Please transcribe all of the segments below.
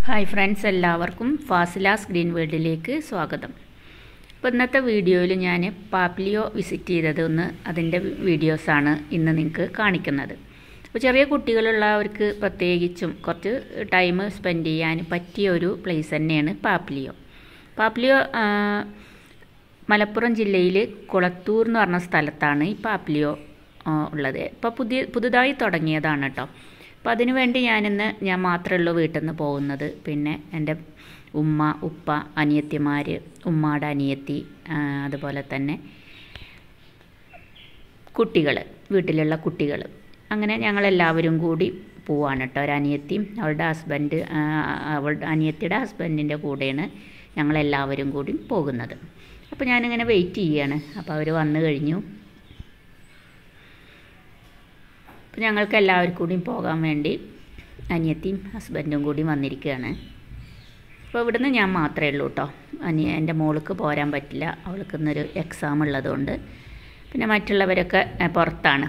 hi friends എല്ലാവർക്കും ഫാസിലാസ് green വേൾഡിലേക്ക് സ്വാഗതം അപ്പോൾ ഇന്നത്തെ വീഡിയോയിൽ ഞാൻ പാപ്ലിയോ വിസിറ്റ് ചെയ്തതൊന്ന് അതിൻ്റെ വീഡിയോസാണ് ഇന്ന് നിങ്ങൾക്ക് കാണിക്കുന്നത് അപ്പോൾ ചെറിയ കുട്ടികളുള്ളവർക്ക് പ്രത്യേകിച്ചും കുറച്ച് ടൈം സ്പെൻഡ് ചെയ്യാൻ പറ്റിയ ഒരു പ്ലേസ് തന്നെയാണ് പാപ്ലിയോ പാപ്ലിയോ ആ, മലപ്പുറം ജില്ലയിൽ കുളത്തൂർ എന്ന് പറഞ്ഞ സ്ഥലത്താണ് ഈ പാപ്ലിയോ ആ, ഉള്ളത് ഇപ്പോൾ പുതിയ പുതുതായി തുടങ്ങിയതാണ് കേട്ടോ അപ്പോൾ അതിനു വേണ്ടി ഞാനിന്ന് ഞാൻ മാത്രമേ ഉള്ളൂ വീട്ടിൽ നിന്ന് പോകുന്നത് പിന്നെ എൻ്റെ ഉമ്മ ഉപ്പ അനിയത്തിമാർ ഉമ്മാടെ അനിയത്തി ആ, അതുപോലെ തന്നെ കുട്ടികൾ വീട്ടിലുള്ള കുട്ടികൾ അങ്ങനെ ഞങ്ങളെല്ലാവരും കൂടി പോവാണ് കേട്ടോ ഒരു അനിയത്തിയും അവളുടെ ഹസ്ബൻഡ് ആ, അവളുടെ അനിയത്തിയുടെ ഹസ്ബൻഡിൻ്റെ കൂടെയാണ് ഞങ്ങളെല്ലാവരും കൂടി പോകുന്നത് അപ്പോൾ ഞാനിങ്ങനെ വെയിറ്റ് ചെയ്യാണ് അപ്പോൾ അവർ വന്നു കഴിഞ്ഞു അപ്പോൾ ഞങ്ങൾക്ക് എല്ലാവർക്കും കൂടി പോകാൻ വേണ്ടി അനിയത്തിയും ഹസ്ബൻഡും കൂടി വന്നിരിക്കുകയാണ് അപ്പോൾ ഇവിടുന്ന് ഞാൻ മാത്രമേ ഉള്ളൂ കേട്ടോ അനിയ എൻ്റെ മോൾക്ക് പോരാൻ പറ്റില്ല അവൾക്ക് ഇന്നൊരു എക്സാം ഉള്ളതുകൊണ്ട് പിന്നെ മറ്റുള്ളവരൊക്കെ ഏ, പുറത്താണ്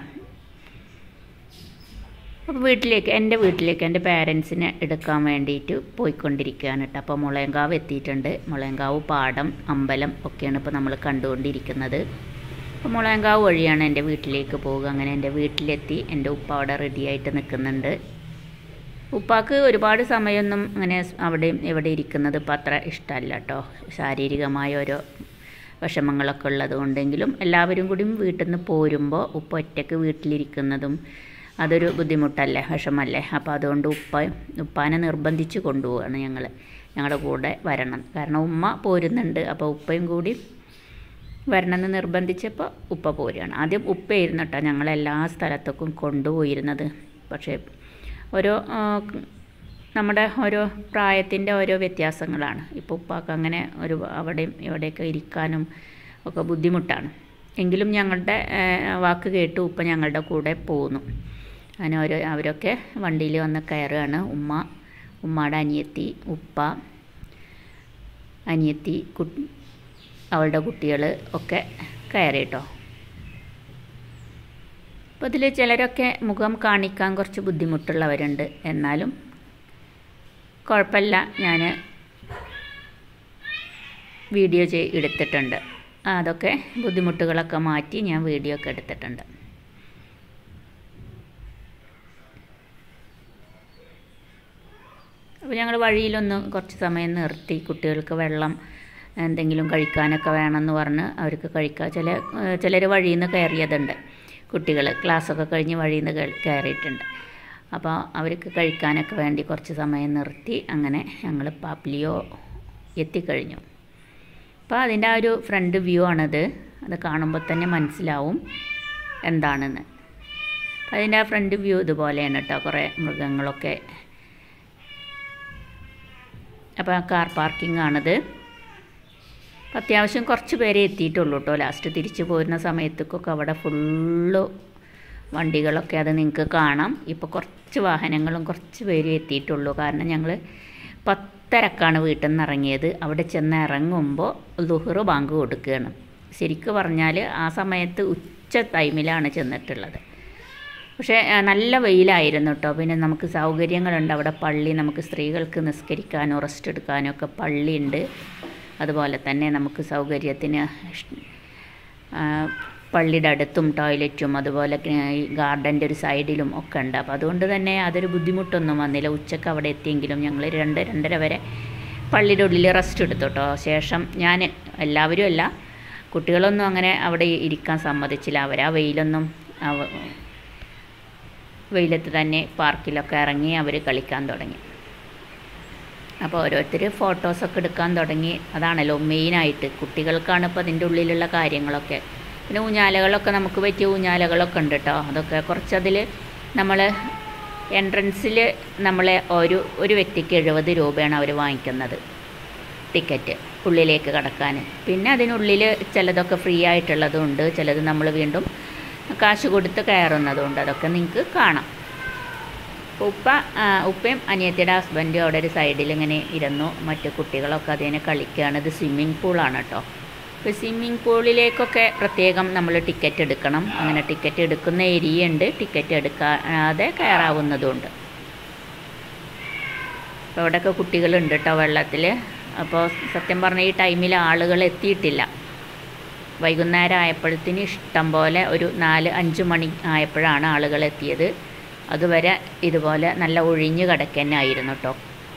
അപ്പോൾ വീട്ടിലേക്ക് എൻ്റെ വീട്ടിലേക്ക് എൻ്റെ പേരൻസിനെ എടുക്കാൻ വേണ്ടിയിട്ട് പോയിക്കൊണ്ടിരിക്കുകയാണ് കേട്ടോ അപ്പോൾ മുളയങ്കാവ് എത്തിയിട്ടുണ്ട് മുളയങ്കാവ് പാടം അമ്പലം ഒക്കെയാണ് ഇപ്പോൾ നമ്മൾ കണ്ടുകൊണ്ടിരിക്കുന്നത് അപ്പോൾ മുളയങ്കാവ് വഴിയാണ് എൻ്റെ വീട്ടിലേക്ക് പോവുക അങ്ങനെ എൻ്റെ വീട്ടിലെത്തി എൻ്റെ ഉപ്പ അവിടെ റെഡിയായിട്ട് നിൽക്കുന്നുണ്ട് ഉപ്പാക്ക് ഒരുപാട് സമയമൊന്നും അങ്ങനെ അവിടെയും എവിടെ ഇരിക്കുന്നത് ഇപ്പം അത്ര ഇഷ്ടമല്ല കേട്ടോ ശാരീരികമായ ഓരോ വിഷമങ്ങളൊക്കെ ഉള്ളത് കൊണ്ടെങ്കിലും എല്ലാവരും കൂടി വീട്ടിൽ നിന്ന് പോരുമ്പോൾ ഉപ്പ ഒറ്റയ്ക്ക് വീട്ടിലിരിക്കുന്നതും അതൊരു ബുദ്ധിമുട്ടല്ലേ വിഷമല്ലേ അപ്പോൾ അതുകൊണ്ട് ഉപ്പ ഉപ്പാനെ നിർബന്ധിച്ച് കൊണ്ടുപോവുകയാണ് ഞങ്ങൾ ഞങ്ങളുടെ കൂടെ വരണം കാരണം ഉമ്മ പോരുന്നുണ്ട് അപ്പോൾ ഉപ്പയും കൂടി വരണമെന്ന് നിർബന്ധിച്ചപ്പോൾ ഉപ്പ പോരുകയാണ് ആദ്യം ഉപ്പയായിരുന്നു കേട്ടോ ഞങ്ങളെല്ലാ സ്ഥലത്തേക്കും കൊണ്ടുപോയിരുന്നത് പക്ഷേ ഓരോ ആ, നമ്മുടെ ഓരോ പ്രായത്തിൻ്റെ ഓരോ വ്യത്യാസങ്ങളാണ് ഇപ്പോൾ ഉപ്പാക്ക് അങ്ങനെ ഒരു അവിടെയും ഇവിടെയൊക്കെ ഇരിക്കാനും ഒക്കെ ബുദ്ധിമുട്ടാണ് എങ്കിലും ഞങ്ങളുടെ ആ, വാക്ക് കേട്ട് ഉപ്പ ഞങ്ങളുടെ കൂടെ പോന്നു അങ്ങനെ ഓരോ അവരൊക്കെ വണ്ടിയിൽ വന്ന് കയറുകയാണ് ഉമ്മ ഉമ്മയുടെ അനിയത്തി ഉപ്പ അനിയത്തി കു അവളുടെ കുട്ടികൾ ഒക്കെ കയറി കേട്ടോ അപ്പോൾ ഇതിൽ ചിലരൊക്കെ മുഖം കാണിക്കാൻ കുറച്ച് ബുദ്ധിമുട്ടുള്ളവരുണ്ട് എന്നാലും കുഴപ്പമില്ല ഞാൻ വീഡിയോ ചെയ് എടുത്തിട്ടുണ്ട് അതൊക്കെ ബുദ്ധിമുട്ടുകളൊക്കെ മാറ്റി ഞാൻ വീഡിയോ ഒക്കെ എടുത്തിട്ടുണ്ട് അപ്പോൾ ഞങ്ങൾ വഴിയിലൊന്ന് കുറച്ച് സമയം നിർത്തി കുട്ടികൾക്ക് വെള്ളം എന്തെങ്കിലും കഴിക്കാനൊക്കെ വേണമെന്ന് പറഞ്ഞ് അവർക്ക് കഴിക്കുക ചില ചിലർ വഴിയിൽ നിന്ന് കയറിയതുണ്ട് കുട്ടികൾ ക്ലാസ്സൊക്കെ കഴിഞ്ഞ് വഴിയിൽ നിന്ന് കയറിയിട്ടുണ്ട് അപ്പോൾ അവർക്ക് കഴിക്കാനൊക്കെ വേണ്ടി കുറച്ച് സമയം നിർത്തി അങ്ങനെ ഞങ്ങൾ പാപ്ലിയോ എത്തിക്കഴിഞ്ഞു അപ്പോൾ അതിൻ്റെ ആ ഒരു ഫ്രണ്ട് വ്യൂ ആണത് അത് കാണുമ്പോൾ തന്നെ മനസ്സിലാവും എന്താണെന്ന് അപ്പോൾ അതിൻ്റെ ആ ഫ്രണ്ട് വ്യൂ ഇതുപോലെയാണ് കേട്ടോ കുറേ മൃഗങ്ങളൊക്കെ അപ്പോൾ കാർ പാർക്കിംഗ് ആണിത് അപ്പോൾ അത്യാവശ്യം കുറച്ച് പേരെ എത്തിയിട്ടുള്ളൂ കേട്ടോ ലാസ്റ്റ് തിരിച്ചു പോരുന്ന സമയത്തേക്കൊക്കെ അവിടെ ഫുള്ള് വണ്ടികളൊക്കെ അത് നിങ്ങൾക്ക് കാണാം ഇപ്പോൾ കുറച്ച് വാഹനങ്ങളും കുറച്ച് പേരും എത്തിയിട്ടുള്ളൂ കാരണം ഞങ്ങൾ പത്തരക്കാണ് വീട്ടിൽ നിന്ന് ഇറങ്ങിയത് അവിടെ ചെന്ന് ഇറങ്ങുമ്പോൾ ലുഹറ് ബാങ്ക് കൊടുക്കുകയാണ് ശരിക്കും പറഞ്ഞാൽ ആ സമയത്ത് ഉച്ച ടൈമിലാണ് ചെന്നിട്ടുള്ളത് പക്ഷേ ആ, നല്ല വെയിലായിരുന്നു കേട്ടോ പിന്നെ നമുക്ക് സൗകര്യങ്ങളുണ്ട് അവിടെ പള്ളി നമുക്ക് സ്ത്രീകൾക്ക് നിസ്കരിക്കാനോ റെസ്റ്റ് എടുക്കാനോ ഒക്കെ പള്ളിയുണ്ട് അതുപോലെ തന്നെ നമുക്ക് സൗകര്യത്തിന് ഇഷ്- ആ, പള്ളിയുടെ അടുത്തും ടോയ്ലറ്റും അതുപോലെ ഈ ഗാർഡൻ്റെ ഒരു സൈഡിലും ഒക്കെ ഉണ്ട് അപ്പോൾ അതുകൊണ്ട് തന്നെ അതൊരു ബുദ്ധിമുട്ടൊന്നും വന്നില്ല ഉച്ചക്ക് അവിടെ എത്തിയെങ്കിലും ഞങ്ങൾ രണ്ട് രണ്ടര വരെ പള്ളിയുടെ ഉള്ളിൽ റെസ്റ്റ് എടുത്തു കേട്ടോ ശേഷം ഞാൻ എല്ലാവരും അല്ല കുട്ടികളൊന്നും അങ്ങനെ അവിടെ ഇരിക്കാൻ സമ്മതിച്ചില്ല അവർ ആ വെയിലൊന്നും അവ- വെയിലത്ത് തന്നെ പാർക്കിലൊക്കെ ഇറങ്ങി അവർ കളിക്കാൻ തുടങ്ങി അപ്പോൾ ഓരോരുത്തർ ഫോട്ടോസൊക്കെ എടുക്കാൻ തുടങ്ങി അതാണല്ലോ മെയിനായിട്ട് കുട്ടികൾക്കാണ് ഇപ്പോൾ അതിൻ്റെ ഉള്ളിലുള്ള കാര്യങ്ങളൊക്കെ പിന്നെ ഊഞ്ഞാലകളൊക്കെ നമുക്ക് പറ്റിയ ഊഞ്ഞാലകളൊക്കെ ഉണ്ട് കേട്ടോ അതൊക്കെ കുറച്ചതിൽ നമ്മൾ എൻട്രൻസിൽ നമ്മളെ ഒരു ഒരു വ്യക്തിക്ക് എഴുപത് രൂപയാണ് അവർ വാങ്ങിക്കുന്നത് ടിക്കറ്റ് ഉള്ളിലേക്ക് കടക്കാൻ പിന്നെ അതിനുള്ളിൽ ചിലതൊക്കെ ഫ്രീ ആയിട്ടുള്ളതുണ്ട് ചിലത് നമ്മൾ വീണ്ടും കാശ് കൊടുത്ത് കയറുന്നതുണ്ട് അതൊക്കെ നിങ്ങൾക്ക് കാണാം അപ്പോൾ ഉപ്പ ആ, ഉപ്പയും അനിയത്തിയുടെ ഹസ്ബൻഡും അവിടെ ഒരു സൈഡിൽ ഇങ്ങനെ ഇരുന്നു മറ്റു കുട്ടികളൊക്കെ അതിനെ കളിക്കുകയാണ് ഇത് സ്വിമ്മിങ് പൂളാണ് കേട്ടോ ഇപ്പോൾ സ്വിമ്മിങ് പൂളിലേക്കൊക്കെ പ്രത്യേകം നമ്മൾ ടിക്കറ്റ് എടുക്കണം അങ്ങനെ ടിക്കറ്റ് എടുക്കുന്ന ഏരിയ ഉണ്ട് ടിക്കറ്റ് എടുക്കാതെ കയറാവുന്നതുണ്ട് അപ്പോൾ അവിടെയൊക്കെ കുട്ടികളുണ്ട് കേട്ടോ വെള്ളത്തിൽ അപ്പോൾ സത്യം പറഞ്ഞാൽ ഈ ടൈമിൽ ആളുകൾ എത്തിയിട്ടില്ല വൈകുന്നേരം ആയപ്പോഴത്തേന് ഇഷ്ടം പോലെ ഒരു നാല് അഞ്ച് മണി ആയപ്പോഴാണ് ആളുകൾ എത്തിയത് അതുവരെ ഇതുപോലെ നല്ല ഒഴിഞ്ഞ് കിടക്കന്നായിരുന്നു കേട്ടോ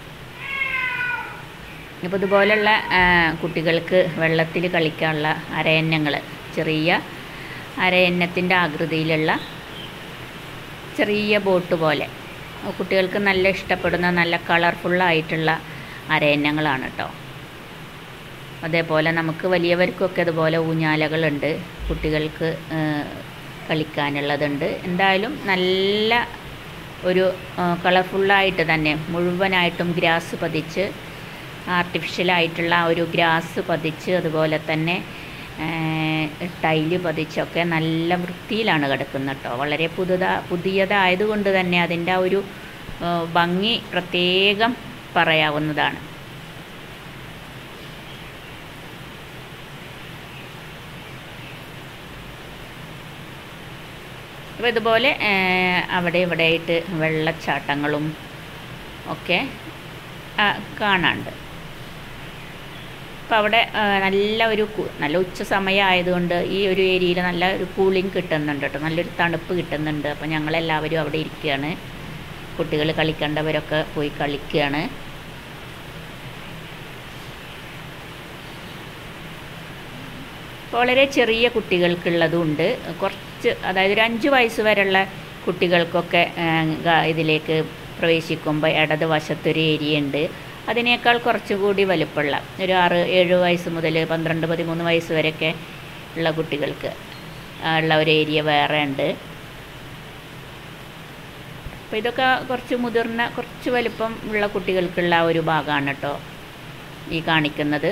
അപ്പോൾ ഇതുപോലുള്ള ആ, കുട്ടികൾക്ക് വെള്ളത്തിൽ കളിക്കാനുള്ള അരയന്നങ്ങൾ ചെറിയ അരയന്നത്തിൻ്റെ ആകൃതിയിലുള്ള ചെറിയ ബോട്ട് പോലെ കുട്ടികൾക്ക് നല്ല ഇഷ്ടപ്പെടുന്ന നല്ല കളർഫുള്ളായിട്ടുള്ള അരയന്നങ്ങളാണ് കേട്ടോ അതേപോലെ നമുക്ക് വലിയവർക്കൊക്കെ അതുപോലെ ഊഞ്ഞാലകളുണ്ട് കുട്ടികൾക്ക് ആ, കളിക്കാനുള്ളതുണ്ട് എന്തായാലും നല്ല ഒരു കളർഫുള്ളായിട്ട് തന്നെ മുഴുവനായിട്ടും ഗ്രാസ് പതിച്ച് ആർട്ടിഫിഷ്യലായിട്ടുള്ള ആ ഒരു ഗ്രാസ് പതിച്ച് അതുപോലെ തന്നെ ടൈല് പതിച്ചൊക്കെ നല്ല വൃത്തിയിലാണ് കിടക്കുന്നത് കേട്ടോ വളരെ പുതുതാ പുതിയതായതുകൊണ്ട് തന്നെ അതിൻ്റെ ആ ഒരു ആ, ഭംഗി പ്രത്യേകം പറയാവുന്നതാണ് അപ്പോൾ ഇതുപോലെ ആ, അവിടെ ഇവിടെ ആയിട്ട് വെള്ളച്ചാട്ടങ്ങളും ഒക്കെ ആ, കാണാനുണ്ട് അപ്പോൾ അവിടെ ആ, നല്ല ഒരു കു- നല്ല ഉച്ച സമയമായതുകൊണ്ട് ഈ ഒരു ഏരിയയിൽ നല്ല ഒരു കൂളിംഗ് കിട്ടുന്നുണ്ട് കേട്ടോ നല്ലൊരു തണുപ്പ് കിട്ടുന്നുണ്ട് അപ്പോൾ ഞങ്ങളെല്ലാവരും അവിടെ ഇരിക്കുകയാണ് കുട്ടികൾ കളിക്കേണ്ടവരൊക്കെ പോയി കളിക്കുകയാണ് വളരെ ചെറിയ കുട്ടികൾക്കുള്ളതുണ്ട് കുറച്ച് അതായത് ഒരു അഞ്ച് വയസ്സ് വരെയുള്ള കുട്ടികൾക്കൊക്കെ ആ, ഗ- ഇതിലേക്ക് പ്രവേശിക്കുമ്പോൾ ഇടത് വശത്തൊരു ഏരിയ ഉണ്ട് അതിനേക്കാൾ കുറച്ചുകൂടി വലുപ്പമുള്ള ഒരു ആറ് ഏഴ് വയസ്സ് മുതൽ പന്ത്രണ്ട് പതിമൂന്ന് വയസ്സ് വരെയൊക്കെ ഉള്ള കുട്ടികൾക്ക് ആ, ഉള്ള ഒരു ഏരിയ വേറെ ഉണ്ട് അപ്പോൾ ഇതൊക്കെ കുറച്ച് മുതിർന്ന കുറച്ച് വലിപ്പം ഉള്ള കുട്ടികൾക്കുള്ള ആ ഒരു ഭാഗമാണ് കേട്ടോ ഈ കാണിക്കുന്നത്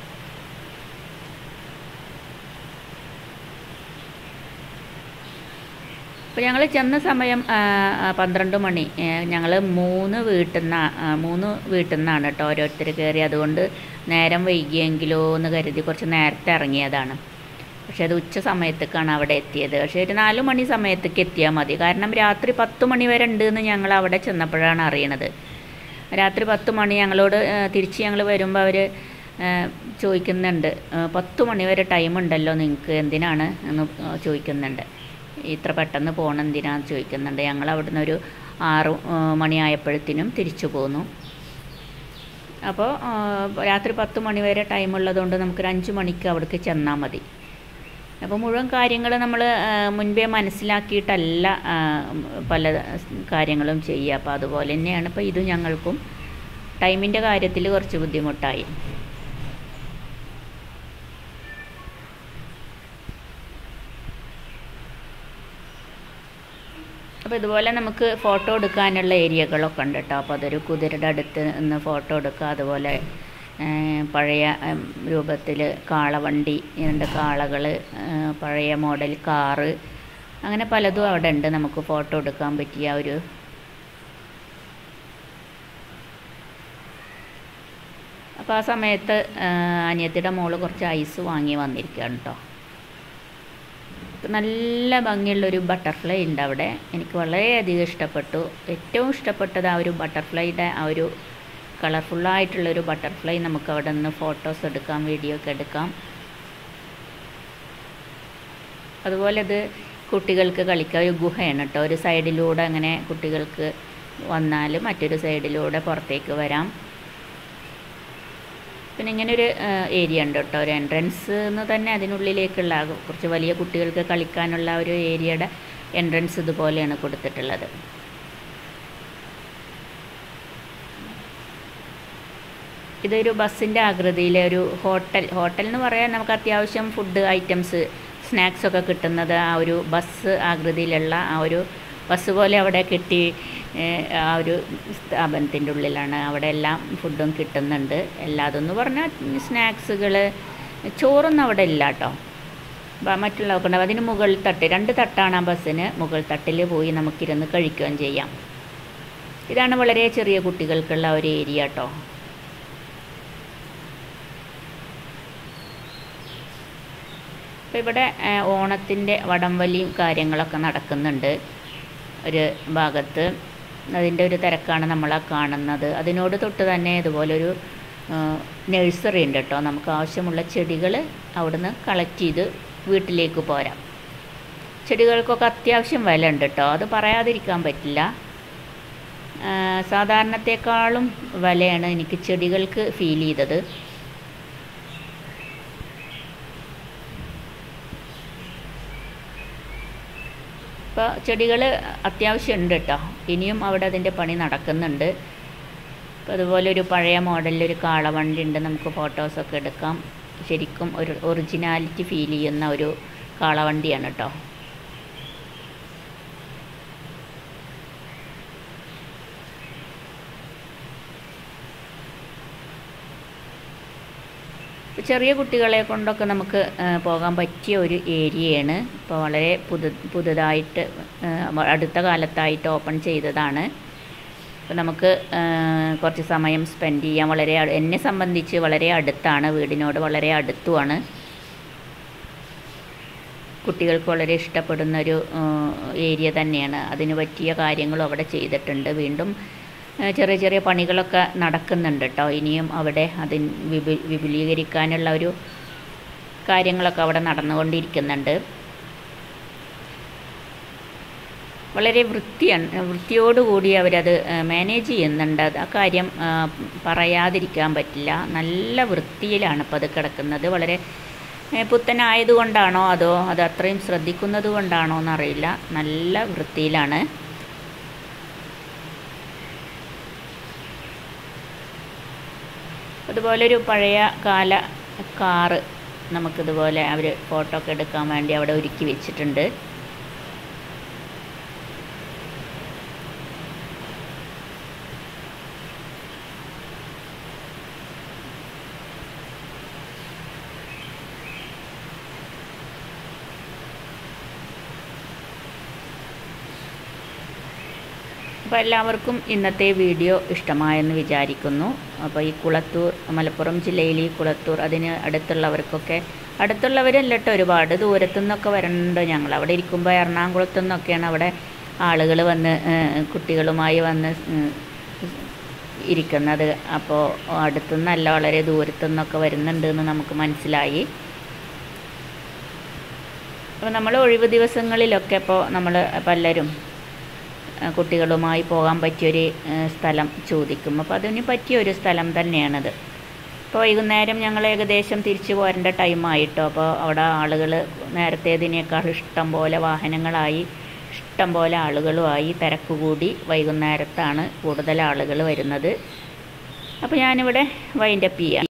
അപ്പോൾ ഞങ്ങൾ ചെന്ന സമയം ആ, ആ, പന്ത്രണ്ട് മണി ഞങ്ങൾ മൂന്ന് വീട്ടിൽ നിന്ന് മൂന്ന് വീട്ടിൽ നിന്നാണ് കേട്ടോ ഓരോരുത്തർ കയറി അതുകൊണ്ട് നേരം വൈകിയെങ്കിലോ എന്ന് കരുതി കുറച്ച് നേരത്തെ ഇറങ്ങിയതാണ് പക്ഷേ അത് ഉച്ച സമയത്തേക്കാണ് അവിടെ എത്തിയത് പക്ഷേ ഒരു നാല് മണി സമയത്തേക്ക് എത്തിയാൽ മതി കാരണം രാത്രി പത്ത് മണി വരെ ഉണ്ട് എന്ന് ഞങ്ങൾ അവിടെ ചെന്നപ്പോഴാണ് അറിയണത് രാത്രി പത്ത് മണി ഞങ്ങളോട് ആ, തിരിച്ച് ഞങ്ങൾ വരുമ്പോൾ അവർ ചോദിക്കുന്നുണ്ട് ആ, പത്ത് മണി വരെ ടൈം ഉണ്ടല്ലോ നിങ്ങൾക്ക് എന്തിനാണ് എന്ന് ആ, ചോദിക്കുന്നുണ്ട് ഇത്ര പെട്ടെന്ന് പോകണം എന്തിനാന്ന് ചോദിക്കുന്നുണ്ട് ഞങ്ങൾ അവിടുന്ന് ഒരു ആറ് ആ, മണിയായപ്പോഴത്തേനും തിരിച്ചു പോന്നു അപ്പോൾ ആ, രാത്രി പത്ത് മണി വരെ ടൈം ഉള്ളതുകൊണ്ട് നമുക്കൊരു അഞ്ച് മണിക്ക് അവിടേക്ക് ചെന്നാൽ മതി അപ്പോൾ മുഴുവൻ കാര്യങ്ങൾ നമ്മൾ മുൻപേ മനസ്സിലാക്കിയിട്ടല്ല ആ, പല കാര്യങ്ങളും ചെയ്യുക അപ്പോൾ അതുപോലെ തന്നെയാണ് ഇപ്പോൾ ഇത് ഞങ്ങൾക്കും ടൈമിൻ്റെ കാര്യത്തിൽ കുറച്ച് ബുദ്ധിമുട്ടായി അപ്പോൾ ഇതുപോലെ നമുക്ക് ഫോട്ടോ എടുക്കാനുള്ള ഏരിയകളൊക്കെ ഉണ്ട് കേട്ടോ അപ്പോൾ അതൊരു കുതിരയുടെ അടുത്ത് നിന്ന് ഫോട്ടോ എടുക്കുക അതുപോലെ ആ, പഴയ രൂപത്തിൽ കാളവണ്ടി രണ്ട് കാളകൾ പഴയ മോഡൽ കാറ് അങ്ങനെ പലതും അവിടെ ഉണ്ട് നമുക്ക് ഫോട്ടോ എടുക്കാൻ പറ്റിയ ഒരു അപ്പോൾ ആ സമയത്ത് ആ, അനിയത്തിയുടെ മോള് കുറച്ച് ഐസ് വാങ്ങി വന്നിരിക്കുകയാണ് കേട്ടോ നല്ല ഭംഗിയുള്ളൊരു ബട്ടർഫ്ലൈ ഉണ്ട് അവിടെ എനിക്ക് വളരെയധികം ഇഷ്ടപ്പെട്ടു ഏറ്റവും ഇഷ്ടപ്പെട്ടത് ആ ഒരു ബട്ടർഫ്ലൈയുടെ ആ ഒരു കളർഫുള്ളായിട്ടുള്ളൊരു ബട്ടർഫ്ലൈ നമുക്ക് അവിടെ നിന്ന് ഫോട്ടോസ് എടുക്കാം വീഡിയോ ഒക്കെ എടുക്കാം അതുപോലെ ഇത് കുട്ടികൾക്ക് കളിക്കാൻ ഒരു ഗുഹയാണ് കേട്ടോ ഒരു സൈഡിലൂടെ അങ്ങനെ കുട്ടികൾക്ക് വന്നാൽ മറ്റൊരു സൈഡിലൂടെ പുറത്തേക്ക് വരാം പിന്നെ ഇങ്ങനെ ഒരു ഏരിയ ഉണ്ട് കേട്ടോ ഒരു എൻട്രൻസ് എന്ന് തന്നെ അതിനുള്ളിലേക്കുള്ള ആ കുറച്ച് വലിയ കുട്ടികൾക്ക് കളിക്കാനുള്ള ഒരു ഏരിയയുടെ എൻട്രൻസ് ഇതുപോലെയാണ് കൊടുത്തിട്ടുള്ളത് ഇതൊരു ബസ്സിൻ്റെ ആകൃതിയിലെ ഒരു ഹോട്ടൽ ഹോട്ടൽ എന്ന് പറയാൻ നമുക്ക് അത്യാവശ്യം ഫുഡ് ഐറ്റംസ് സ്നാക്സ് ഒക്കെ കിട്ടുന്നത് ആ ഒരു ബസ് ആകൃതിയിലുള്ള ആ ഒരു ബസ് പോലെ അവിടെ കെട്ടി ഏഹ്, ആ ഒരു സ്ഥാപനത്തിൻ്റെ ഉള്ളിലാണ് അവിടെ എല്ലാം ഫുഡും കിട്ടുന്നുണ്ട് എല്ലാതെന്ന് പറഞ്ഞാൽ സ്നാക്സുകൾ ചോറൊന്നും അവിടെ ഇല്ല കേട്ടോ ബ- മറ്റുള്ളതൊക്കെ ഉണ്ടാവും അതിന് മുകളിൽ തട്ട് രണ്ട് തട്ടാണ് ആ ബസ്സിന് മുകൾ തട്ടിൽ പോയി നമുക്കിരുന്ന് കഴിക്കുകയും ചെയ്യാം ഇതാണ് വളരെ ചെറിയ കുട്ടികൾക്കുള്ള ഒരു ഏരിയ കേട്ടോ അപ്പോൾ ഇവിടെ ഓണത്തിൻ്റെ വടംവലിയും കാര്യങ്ങളൊക്കെ നടക്കുന്നുണ്ട് ഒരു ഭാഗത്ത് അതിൻ്റെ ഒരു തിരക്കാണ് നമ്മളാ കാണുന്നത് അതിനോട് തൊട്ട് തന്നെ ഇതുപോലൊരു നഴ്സറി ഉണ്ട് കേട്ടോ നമുക്ക് ആവശ്യമുള്ള ചെടികൾ അവിടുന്ന് കളക്ട് ചെയ്ത് വീട്ടിലേക്ക് പോരാം ചെടികൾക്കൊക്കെ അത്യാവശ്യം വില ഉണ്ട് കേട്ടോ അത് പറയാതിരിക്കാൻ പറ്റില്ല ആ, സാധാരണത്തെക്കാളും വിലയാണ് എനിക്ക് ചെടികൾക്ക് ഫീൽ ചെയ്തത് ഇപ്പോൾ ചെടികൾ അത്യാവശ്യം ഉണ്ട് കേട്ടോ ഇനിയും അവിടെ അതിൻ്റെ പണി നടക്കുന്നുണ്ട് ഇപ്പോൾ അതുപോലെ ഒരു പഴയ മോഡലിലൊരു കാളവണ്ടി ഉണ്ട് നമുക്ക് ഫോട്ടോസൊക്കെ എടുക്കാം ശരിക്കും ഒരു ഒറിജിനാലിറ്റി ഫീൽ ചെയ്യുന്ന ഒരു കാളവണ്ടിയാണ് കേട്ടോ ഇപ്പൊ ചെറിയ കുട്ടികളെ കൊണ്ടൊക്കെ നമുക്ക് ആ, പോകാൻ പറ്റിയ ഒരു ഏരിയയാണ് ഇപ്പോൾ വളരെ പുതു പുതുതായിട്ട് ആ, വ- അടുത്ത കാലത്തായിട്ട് ഓപ്പൺ ചെയ്തതാണ് അപ്പോൾ നമുക്ക് ആ, കുറച്ച് സമയം സ്പെൻഡ് ചെയ്യാൻ വളരെ അ- എന്നെ സംബന്ധിച്ച് വളരെ അടുത്താണ് വീടിനോട് വളരെ അടുത്തുമാണ് കുട്ടികൾക്ക് വളരെ ഇഷ്ടപ്പെടുന്ന ഒരു ഏരിയ തന്നെയാണ് അതിന് പറ്റിയ കാര്യങ്ങളും അവിടെ ചെയ്തിട്ടുണ്ട് വീണ്ടും ആ, ചെറിയ ചെറിയ പണികളൊക്കെ നടക്കുന്നുണ്ട് കേട്ടോ ഇനിയും അവിടെ അതിന് വിപു വിപുലീകരിക്കാനുള്ള ഒരു കാര്യങ്ങളൊക്കെ അവിടെ നടന്നുകൊണ്ടിരിക്കുന്നുണ്ട് വളരെ വൃത്തിയാണ് വൃത്തിയോടുകൂടി അവരത് മാനേജ് ചെയ്യുന്നുണ്ട് അത് ആ കാര്യം ആ, പറയാതിരിക്കാൻ പറ്റില്ല നല്ല വൃത്തിയിലാണ് ഇപ്പോൾ അത് കിടക്കുന്നത് വളരെ ഏ, പുത്തനായതുകൊണ്ടാണോ അതോ അത് അത്രയും ശ്രദ്ധിക്കുന്നത് കൊണ്ടാണോ എന്നറിയില്ല നല്ല വൃത്തിയിലാണ് അതുപോലെ ഒരു പഴയ കാല കാറ് നമുക്കിതുപോലെ അവർ ഫോട്ടോ ഒക്കെ എടുക്കാൻ വേണ്ടി അവിടെ ഒരുക്കി വെച്ചിട്ടുണ്ട് അപ്പോൾ എല്ലാവർക്കും ഇന്നത്തെ വീഡിയോ ഇഷ്ടമായെന്ന് വിചാരിക്കുന്നു അപ്പോൾ ഈ കുളത്തൂർ മലപ്പുറം ജില്ലയിൽ ഈ കുളത്തൂർ അതിന് അടുത്തുള്ളവർക്കൊക്കെ അടുത്തുള്ളവരല്ല കേട്ടോ ഒരുപാട് ദൂരത്തു നിന്നൊക്കെ വരുന്നുണ്ട് ഞങ്ങൾ അവിടെ ഇരിക്കുമ്പോൾ എറണാകുളത്തു നിന്നൊക്കെയാണ് അവിടെ ആളുകൾ വന്ന് ഏഹ്, കുട്ടികളുമായി വന്ന് ഉം, ഇരിക്കുന്നത് അപ്പോൾ അടുത്തുനിന്നല്ല വളരെ ദൂരത്തു നിന്നൊക്കെ വരുന്നുണ്ട് എന്ന് നമുക്ക് മനസ്സിലായി അപ്പോൾ നമ്മൾ ഒഴിവ് ദിവസങ്ങളിലൊക്കെ ഇപ്പോൾ നമ്മൾ പലരും ആ, കുട്ടികളുമായി പോകാൻ പറ്റിയൊരു ആ, സ്ഥലം ചോദിക്കും അപ്പോൾ അതിന് പറ്റിയൊരു സ്ഥലം തന്നെയാണത് ഇപ്പോൾ വൈകുന്നേരം ഞങ്ങൾ ഏകദേശം തിരിച്ചു പോരേണ്ട ടൈമായിട്ടോ അപ്പോൾ അവിടെ ആളുകൾ നേരത്തേതിനേക്കാൾ ഇഷ്ടം പോലെ വാഹനങ്ങളായി ഇഷ്ടം പോലെ ആളുകളുമായി തിരക്ക് കൂടി വൈകുന്നേരത്താണ് കൂടുതൽ ആളുകൾ വരുന്നത് അപ്പോൾ ഞാനിവിടെ വൈൻഡപ്പ് ചെയ്യാം